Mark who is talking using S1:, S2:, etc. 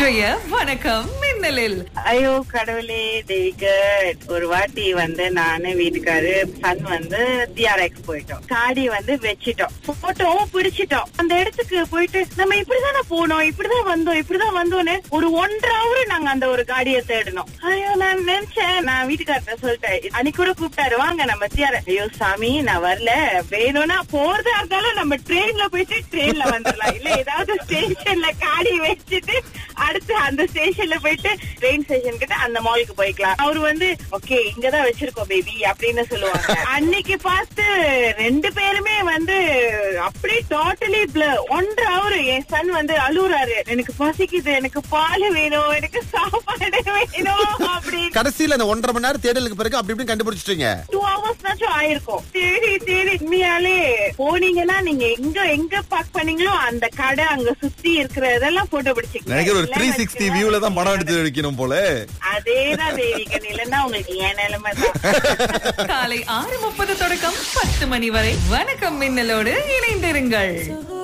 S1: இன்றைய வணக்கம் மின்னலில்
S2: ஐயோ கடவுளே டேவிகட் ஒரு வாட்டி வந்து நானு வீட்டுக்காரு சன் வந்து டிஆர்எக்ஸ் போயிட்டோம் காடி வந்து வச்சிட்டோம் போட்டோம் பிடிச்சிட்டோம் அந்த இடத்துக்கு போயிட்டு நம்ம இப்படிதானே போனோம் இப்படிதான் வந்தோம் இப்படிதான் வந்தோம்னு ஒரு ஒன்றரை ஹவர் நாங்க அந்த ஒரு காடியை தேடினோம் ஐயோ நான் நினைச்சேன் நான் வீட்டுக்கார்ட்ட சொல்லிட்டேன் அன்னைக்கு கூட கூப்பிட்டாரு வாங்க நம்ம டிஆர் ஐயோ சாமி நான் வரல வேணும்னா போறதா இருந்தாலும் நம்ம ட்ரெயின்ல போயிட்டு ட்ரெயின்ல வந்துடலாம் இல்ல ஏதாவது ஸ்டேஷன்ல காடி வச்சுட்டு அடுத்து அந்த ஸ்டேஷன்ல போயிட்டு ட்ரெயின் ஸ்டேஷன் கிட்ட அந்த மாலுக்கு போய்க்கலாம் அவரு வந்து ஓகே இங்கதான் வச்சிருக்கோம் பேபி அப்படின்னு சொல்லுவாங்க அன்னைக்கு பார்த்து ரெண்டு பேருமே வந்து அப்படியே டோட்டலி ஒன்றரை அவரு என் சன் வந்து அழுகுறாரு எனக்கு பசிக்குது எனக்கு பால் வேணும் எனக்கு சாப்பாடு வேணும் அப்படின்னு
S3: கடைசியில அந்த ஒன்றரை மணி நேரம் தேடலுக்கு பிறகு அப்படி இப்படி கண்டுபிடிச்சிட்டீங்க
S2: டூ ஹவர்ஸ்னாச்சும் ஆயிருக்கும் சரி சரி உண்மையாலே போனீங்கன்னா நீங்க எங்க எங்க பார்க் பண்ணீங்களோ அந்த கடை அங்க சுத்தி இருக்கிற இதெல்லாம் போட்டோ
S4: நினைக்கிற ஒரு
S2: பிடிச்சிக்கலாம்
S4: த்ரீ சிக்ஸ்டி வியூல தான் படம் எடுத்து வைக்கணும் போல
S2: அதேதான் தேவிகன் இல்லைன்னா உங்களுக்கு ஏன் நிலைமை தான்
S1: காலை ஆறு முப்பது தொடக்கம் பத்து மணி வரை வணக்கம் மின்னலோடு இணைந்திருங்கள்